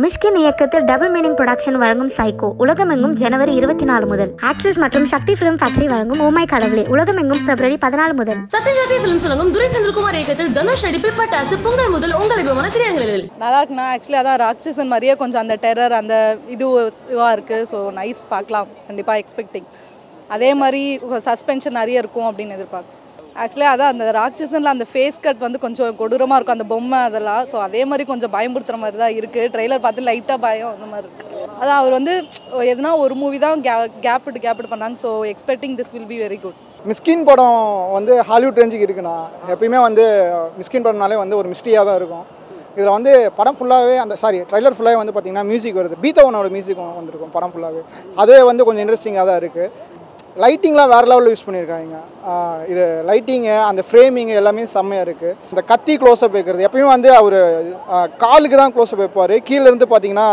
மிஷ்கின் இயக்கத்தில் double meaning production வழங்கும் psycho உலகமெங்கும் ஜனவரி இருபத்தி நாலு முதல் ஆக்சிஸ் மற்றும் சக்தி ஃபிலிம் ஃபேக்டரி வழங்கும் ஓமை கடவுளே உலகமெங்கும் பிப்ரவரி பதினாலு முதல் சத்யஜோதி பிலிம்ஸ் வழங்கும் துரை செந்தில்குமார் இயக்கத்தில் தனுஷ் நடிப்பில் பட்டாசு பொங்கல் முதல் உங்கள் அபிமான திரையரங்களில் நல்லா இருக்குண்ணா ஆக்சுவலி அதான் ராட்சசன் மாதிரியே கொஞ்சம் அந்த டெரர் அந்த இது இதுவாக இருக்குது ஸோ நைஸ் பார்க்கலாம் கண்டிப்பாக எக்ஸ்பெக்டிங் அதே மாதிரி சஸ்பென்ஷன் நிறைய இருக்கும் அப்படின்னு எதிர்பார்க்கும் ஆக்சுவலி அதான் அந்த ராட்சசனில் அந்த ஃபேஸ் கட் வந்து கொஞ்சம் கொடூரமாக இருக்கும் அந்த பொம்மை அதெல்லாம் ஸோ அதே மாதிரி கொஞ்சம் பயமுறுத்துற மாதிரி தான் இருக்குது ட்ரெய்லர் பார்த்து லைட்டாக பயம் அந்த மாதிரி இருக்குது அதான் அவர் வந்து எதுனா ஒரு மூவி தான் கே கேப்டு கேப்டு பண்ணாங்க so expecting this will be very good Mysskin படம் வந்து ஹாலிவுட் ரேஞ்சுக்கு இருக்குண்ணா எப்பயுமே வந்து மிஸ்கின் படம்னாலே வந்து ஒரு மிஸ்ட்ரியாக தான் இருக்கும் இதில் வந்து படம் ஃபுல்லாகவே அந்த சாரி ட்ரைலர் ஃபுல்லாகவே வந்து பார்த்திங்கன்னா மியூசிக் வருது பீத்தவனோட மியூசிக் வந்திருக்கும் படம் ஃபுல்லாகவே அதுவே வந்து கொஞ்சம் இன்ட்ரெஸ்டிங்காக தான் இருக்குது லைட்டிங்லாம் வேறு லெவலில் யூஸ் பண்ணியிருக்காங்க ஆஹ் இது லைட்டிங்கு அந்த ஃப்ரேமிங்கு எல்லாமே செம்மையாக இருக்குது இந்த கத்தி க்ளோஸ்அப் வைக்கிறது எப்பயுமே வந்து அவர் காலுக்கு தான் க்ளோஸ்அப் வைப்பார் கீழே இருந்து பார்த்தீங்கன்னா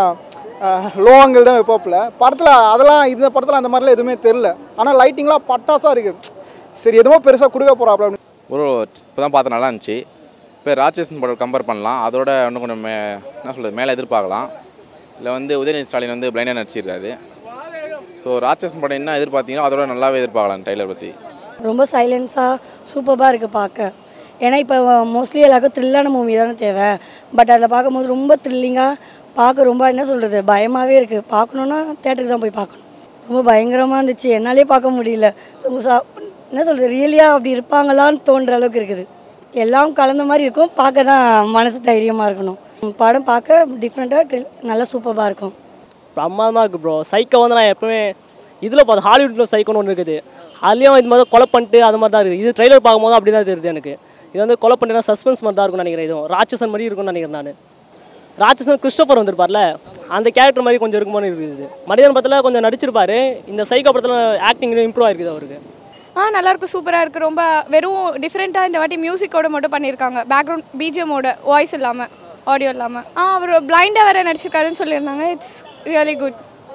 லோ ஆங்கிள் தான் வைப்பாப்புல படத்தில் அதெல்லாம் இந்த படத்தில் அந்த மாதிரிலாம் எதுவுமே தெரில ஆனால் லைட்டிங்லாம் பட்டாசாக இருக்குது சரி எதுவும் பெருசாக கொடுக்க போகிறாப்புல அப்படின்னு ஒரு இப்போ தான் பார்த்து நல்லா இருந்துச்சு இப்போ ராட்சசன் படம் கம்பேர் பண்ணலாம் அதோட இன்னும் கொஞ்சம் மே என்ன சொல்கிறது மேலே எதிர்பார்க்கலாம் இதில் வந்து உதயநிதி ஸ்டாலின் வந்து பிளைண்டாக நடிச்சிருக்காரு ஸோ ராட்சசன் படம் என்ன எதிர்பார்த்தீங்களோ அதோட நல்லாவே எதிர்பார்க்கலாம் ட்ரைலர் பற்றி ரொம்ப சைலன்ஸாக சூப்பராக இருக்குது பார்க்க ஏன்னா இப்போ மோஸ்ட்லி எல்லாருக்கும் த்ரில்லான மூவி தானே தேவை பட் அதில் பார்க்கும்போது ரொம்ப த்ரில்லிங்காக பார்க்க ரொம்ப என்ன சொல்கிறது பயமாகவே இருக்குது பார்க்கணுன்னா தேட்டருக்கு தான் போய் பார்க்கணும் ரொம்ப பயங்கரமாக இருந்துச்சு என்னாலே பார்க்க முடியல So, சா- என்ன சொல்கிறது ரியலியாக அப்படி இருப்பாங்களான்னு தோன்ற அளவுக்கு இருக்குது எல்லாம் கலந்த மாதிரி இருக்கும் பார்க்க தான் மனசு தைரியமாக இருக்கணும் படம் பார்க்க டிஃப்ரெண்ட்டாக நல்லா சூப்பராக இருக்கும் பிரமாதமாக இருக்குது ப்ரோ சைக்கோ வந்து நான் எப்பவுமே இதில் பார்த்து ஹாலிவுட்டில் சைக்கோன்னு ஒன்று இருக்குது அதுலேயும் இது மாதிரி கொலை பண்ணிட்டு அது மாதிரி தான் இருக்குது இது ட்ரைலர் பார்க்கும்போது அப்படி தான் தெரியுது எனக்கு இது வந்து கொலை பண்ணிட்டு சஸ்பென்ஸ் மாதிரி தான் இருக்கும்னு நினைக்கிறேன் இதுவும் ராட்சசன் மாதிரி இருக்கும்னு நினைக்கிறேன் நான் ராட்சசன் கிறிஸ்டோஃபர் வந்திருப்பார்ல அந்த கேரக்டர் மாதிரி கொஞ்சம் இருக்குமோன்னு இருக்குது மனிதன் படத்தில் கொஞ்சம் நடிச்சிருப்பாரு இந்த சைக்கோ படத்தில் ஆக்டிங் இம்ப்ரூவ் ஆயிருக்குது அவருக்கு ஆ நல்லா இருக்கு சூப்பராக இருக்குது ரொம்ப வெறும் டிஃப்ரெண்ட்டாக இந்த வாட்டி மியூசிக்கோட மட்டும் பண்ணியிருக்காங்க பேக்ரவுண்ட் பிஜிஎமோட வாய்ஸ் இல்லாமல் ஆடியோ இல்லாமல் ஆ அவர் பிளைண்டாக வேறு நடிச்சிருக்காருன்னு சொல்லியிருந்தாங்க it's really good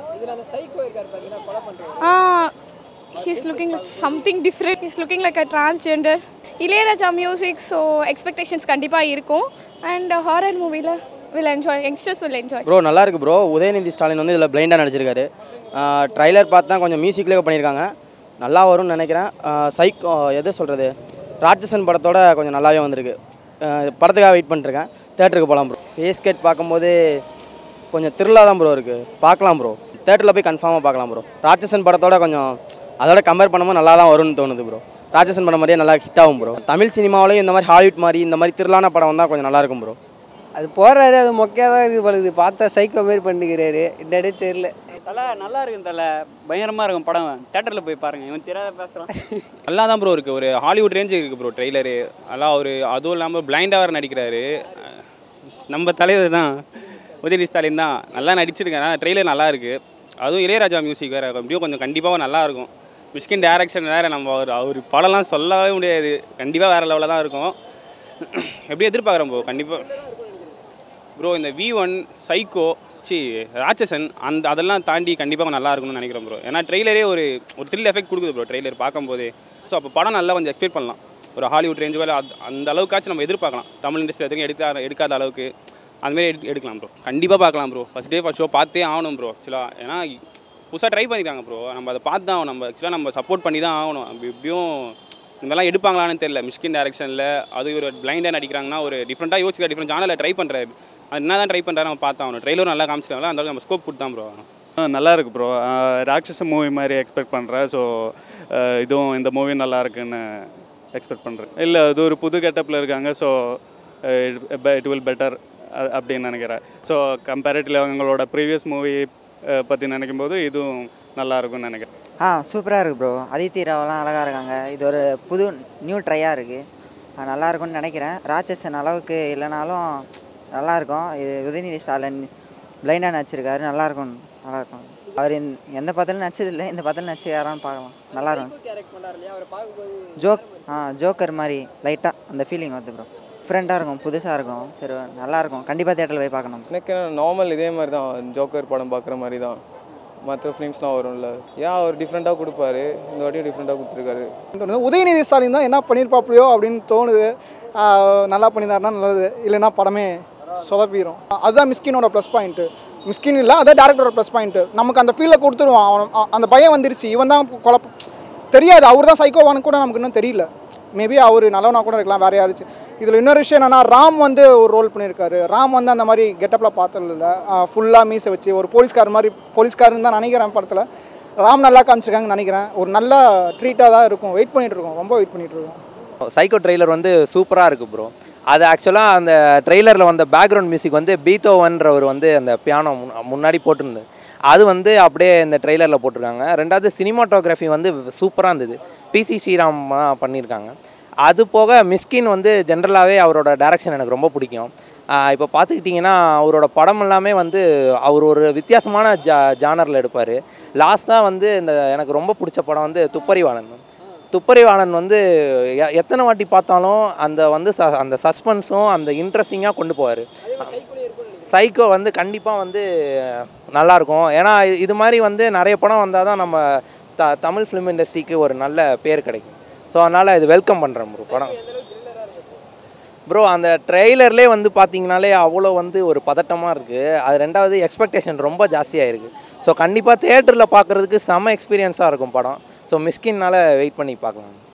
ah he's looking like something different he's looking like a transgender Ilaiyaraaja music so expectations கண்டிப்பாக இருக்கும் அண்ட் ஹாரர் மூவியில் will enjoy youngsters will enjoy bro நல்லா இருக்கு ப்ரோ உதயநிதி ஸ்டாலின் வந்து இதில் பிளைண்டாக நடிச்சிருக்காரு ட்ரைலர் பார்த்தா கொஞ்சம் மியூசிக்லேயே பண்ணியிருக்காங்க நல்லா வரும்னு நினைக்கிறேன் சைக்கோ எது சொல்கிறது ராட்சசன் படத்தோட கொஞ்சம் நல்லாவே வந்திருக்கு ஆஹ் படத்துக்காக வெயிட் பண்ணிருக்கேன் தேட்டருக்கு போகலாம் ப்ரோ ஃபேஸ்கெட் பார்க்கும்போது கொஞ்சம் த்ரில்லாக தான் ப்ரோ இருக்குது பார்க்கலாம் ப்ரோ தேட்டரில் போய் கன்ஃபார்மாக பார்க்கலாம் ப்ரோ ராட்சசன் படத்தோட கொஞ்சம் அதோட கம்பேர் பண்ணும்போது நல்லா தான் வரும்னு தோணுது ப்ரோ ராட்சசன் படம் மாதிரியே நல்லா ஹிட் ஆகும் ப்ரோ தமிழ் சினிமாவிலையும் இந்த மாதிரி ஹாலிவுட் மாதிரி இந்த மாதிரி த்ரில்லான படம் வந்தால் கொஞ்சம் நல்லா இருக்கும் ப்ரோ அது போடுறாரு அது மொக்கையாக தான் இருக்குது பழகுது பார்த்தா சைக்கோ மாரி பண்ணிக்கிறாரு என்னடே தெரில தலை நல்லா இருக்கும் தலை பயங்கரமாக இருக்கும் படம் தேட்டரில் போய் பாருங்க இவன் தெரியாத பேசுகிறான் நல்லா தான் ப்ரோ இருக்குது ஒரு ஹாலிவுட் ரேஞ்சு இருக்குது ப்ரோ ட்ரெய்லரு அதெல்லாம் ஒரு அதுவும் இல்லாமல் பிளைண்டாக வேறு நடிக்கிறாரு நம்ம தலைவர் தான் உதயநிதி ஸ்டாலின் தான் நல்லா நடிச்சிருக்காரு ட்ரெய்லர் நல்லா இருக்குது அதுவும் இளையராஜா மியூசிக் வேறு எப்படியும் கொஞ்சம் கண்டிப்பாக நல்லா இருக்கும் மிஷ்கின் டேரக்ஷன் வேறு நம்ம அவர் அவர் படம்லாம் சொல்லவே முடியாது கண்டிப்பாக வேறு லெவலில் தான் இருக்கும் எப்படி எதிர்பார்க்குறோம் ப்ரோ கண்டிப்பாக ப்ரோ இந்த V one psycho C Ratsasan அந்த அதெல்லாம் தாண்டி கண்டிப்பாக நல்லா இருக்கும்னு நினைக்கிறேன் ப்ரோ ஏன்னா ட்ரெய்லரே ஒரு ஒரு த்ரில் எஃபெக்ட் கொடுக்குது ப்ரோ ட்ரெய்லர் பார்க்கும்போதே ஸோ அப்போ படம் நல்லா கொஞ்சம் எக்ஸ்பெக்ட் பண்ணலாம் ஒரு ஹாலிவுட் ரேஞ்சு வேலை அது அந்த அளவுக்காச்சும் நம்ம எதிர்பார்க்கலாம் தமிழ் இண்டஸ்ட்ரி எதுவும் எடுக்காத எடுக்காத அளவுக்கு அதுமாரி எடு எடுக்கலாம் ப்ரோ கண்டிப்பாக பார்க்கலாம் bro first day first show பார்த்தே ஆகணும் ப்ரோ ஆக்சுவலாக ஏன்னா புதுசாக ட்ரை பண்ணியிருக்காங்க ப்ரோ நம்ம அதை பார்த்து தான் ஆகணும் நம்ம ஆக்சுவலாக நம்ம சப்போர்ட் பண்ணி தான் ஆகணும் அப்படி எப்படியும் இந்த மாதிரிலாம் எடுப்பாங்களான்னு தெரியல மிஷ்கின் டேரக்ஷனில் அது ஒரு பிளைண்டாக நடிக்கிறாங்கன்னா ஒரு டிஃப்ரெண்ட்டாக யோசிக்கிற டிஃப்ரெண்ட் சேனலில் ட்ரை பண்ணுறாரு அது என்ன தான் ட்ரை பண்ணுறாரு நம்ம பார்த்தாகணும் ட்ரெய்லரும் நல்லா காமிச்சிட்டாங்களா அந்த அளவுக்கு நம்ம ஸ்கோப் கொடுத்தான் ப்ரோ நல்லா இருக்கு ப்ரோ ராட்சச மூவி மாதிரி எக்ஸ்பெக்ட் பண்ணுறேன் ஸோ இதுவும் இந்த மூவி நல்லா இருக்குன்னு எக்ஸ்பெக்ட் பண்ணுறேன் இல்லை அது ஒரு புது கெட்டப்பில் இருக்காங்க ஸோ இட் வில் பெட்டர் அப்படின்னு நினைக்கிறேன் ஸோ கம்பேரிட்டிவ் அவங்களோட ப்ரீவியஸ் மூவி பற்றி நினைக்கும் போது இதுவும் நல்லா இருக்கும்னு நினைக்கிறேன் ஆ சூப்பராக இருக்குது ப்ரோ அதித்தி ராவெல்லாம் அழகாக இருக்காங்க இது ஒரு புது நியூ ட்ரையாக இருக்குது நல்லா இருக்கும்னு நினைக்கிறேன் ராட்சசன் அளவுக்கு இல்லைனாலும் நல்லா இருக்கும் இது உதயநிதி ஸ்டாலின் பிளைண்டாக நடிச்சிருக்காரு நல்லா இருக்கும் நல்லா இருக்கும் அவர் இந்த- எந்த படத்துலையும் நடிச்சதில்லை இந்த படத்தில் நடிச்சு யாரான்னு பார்க்கலாம் நல்லா இருக்கும் ஜோக் ஆ ஜோக்கர் மாதிரி லைட்டாக அந்த ஃபீலிங் வருது ப்ரோ ஃப்ரெண்டாக இருக்கும் புதுசாக இருக்கும் சரி நல்லா இருக்கும் கண்டிப்பாக தேட்டரில் போய் பார்க்கணும் எனக்கு நார்மல் இதே மாதிரி தான் ஜோக்கர் படம் பார்க்குற மாதிரி தான் மற்ற ஃபிலிம்ஸ்லாம் வரும்ல ஏன் அவர் டிஃப்ரெண்ட்டாக கொடுப்பாரு இந்த வாட்டியும் டிஃப்ரெண்ட்டாக கொடுத்துருக்காரு உதயநிதி ஸ்டாலின் தான் என்ன பண்ணியிருப்பாப்லையோ அப்படின்னு தோணுது ஆஹ் நல்லா பண்ணியிருந்தாருன்னா நல்லது இல்லைன்னா படமே சொதப்பிடும் அதுதான் மிஸ்கினோட ப்ளஸ் பாயிண்ட்டு மிஸ்கின் இல்லை அதான் டேரக்டரோட ப்ளஸ் பாயிண்ட்டு நமக்கு அந்த ஃபீலை கொடுத்துருவான் அவன் அ- அந்த பையன் வந்துருச்சு இவன் தான் குழப்ப தெரியாது அவர் தான் சைக்கோவானு கூட நமக்கு இன்னும் தெரியல மேபி அவர் நல்லவனா கூட இருக்கலாம் வேற யாருச்சு இதில் இன்னொரு விஷயம் என்னன்னா ராம் வந்து ஒரு ரோல் பண்ணியிருக்காரு ராம் வந்து அந்த மாதிரி கெட்டப்பில் பார்த்தது இல்லை ஃபுல்லாக மீசை வச்சு ஒரு போலீஸ்கார் மாதிரி போலீஸ்காரன்னு தான் நினைக்கிறேன் படத்தில் ராம் நல்லா காமிச்சிருக்காங்கன்னு நினைக்கிறேன் ஒரு நல்ல ட்ரீட்டாக தான் இருக்கும் வெயிட் பண்ணிட்டு இருக்கோம் ரொம்ப வெயிட் பண்ணிட்டு இருக்கோம் சைக்கோ ட்ரெய்லர் வந்து சூப்பராக இருக்குது ப்ரோ அது ஆக்சுவலாக அந்த ட்ரெய்லரில் வந்த பேக்ரவுண்ட் மியூசிக் வந்து பீத்தோவன்றவர் வந்து அந்த பியானோ முன்னாடி போட்டிருந்தது அது வந்து அப்படியே இந்த ட்ரெய்லரில் போட்டிருக்காங்க ரெண்டாவது சினிமாட்டோகிராஃபி வந்து சூப்பராக இருந்தது பிசி ஸ்ரீராம் தான் பண்ணியிருக்காங்க அது போக மிஸ்கின் வந்து ஜென்ரலாகவே அவரோட டைரக்ஷன் எனக்கு ரொம்ப பிடிக்கும் இப்போ பார்த்துக்கிட்டிங்கன்னா அவரோட படம் எல்லாமே வந்து அவர் ஒரு வித்தியாசமான ஜா ஜானரில் எடுப்பார் லாஸ்ட்டாக வந்து இந்த எனக்கு ரொம்ப பிடிச்ச படம் வந்து துப்பறிவாளன் துப்பறிவாளன் வந்து எ- எத்தனை வாட்டி பார்த்தாலும் அந்த வந்து ச அந்த சஸ்பென்ஸும் அந்த இன்ட்ரெஸ்டிங்காக கொண்டு போவார் சைக்கோ வந்து கண்டிப்பாக வந்து நல்லாயிருக்கும் ஏன்னா இது- இது மாதிரி வந்து நிறைய படம் வந்தால் தான் நம்ம த தமிழ் ஃபிலிம் இண்டஸ்ட்ரிக்கு ஒரு நல்ல பேர் கிடைக்கும் ஸோ அதனால் இது வெல்கம் பண்ணுறேன் ப்ரோ படம் ப்ரோ அந்த ட்ரெய்லர்லேயே வந்து பார்த்தீங்கனாலே அவ்வளோ வந்து ஒரு பதட்டமாக இருக்குது அது ரெண்டாவது எக்ஸ்பெக்டேஷன் ரொம்ப ஜாஸ்தியாக இருக்குது ஸோ கண்டிப்பாக தேட்டரில் பார்க்குறதுக்கு செம எக்ஸ்பீரியன்ஸாக இருக்கும் படம் ஸோ மிஸ்கின்னால் வெயிட் பண்ணி பார்க்கலாம்